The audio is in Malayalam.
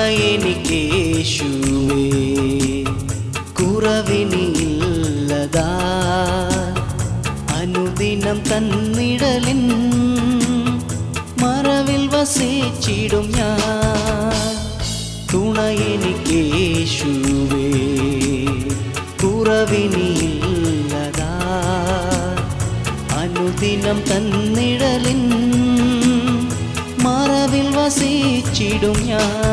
തുണയെനിക്കേശുവേ കുറവിനില്ലതാ അനുദിനം തന്നിടലിൻ മറവിൽ വസിച്ചിടും ഞാൻ തുണയെനിക്കേശുവേ കുറവിനില്ലതാ അനുദിനം തന്നിടലിൻ മറവിൽ വസിച്ചിടും ഞാൻ